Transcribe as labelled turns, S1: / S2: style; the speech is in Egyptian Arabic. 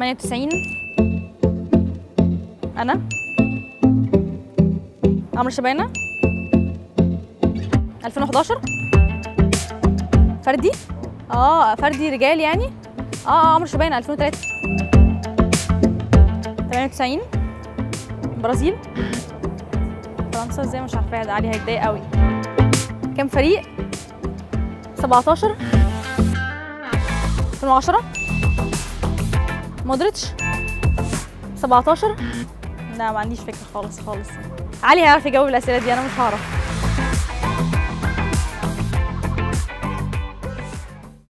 S1: 98 انا عمرو شبانه 2011 فردي اه فردي رجال يعني اه اه عمرو شبانه 2003 98 برازيل فرنسا ازاي مش عارفاها ده علي هيتضايق قوي كام فريق 17 2010 مودريتش 17 لا ما عنديش فكره خالص خالص علي هيعرف يجاوب الاسئله دي انا مش هعرف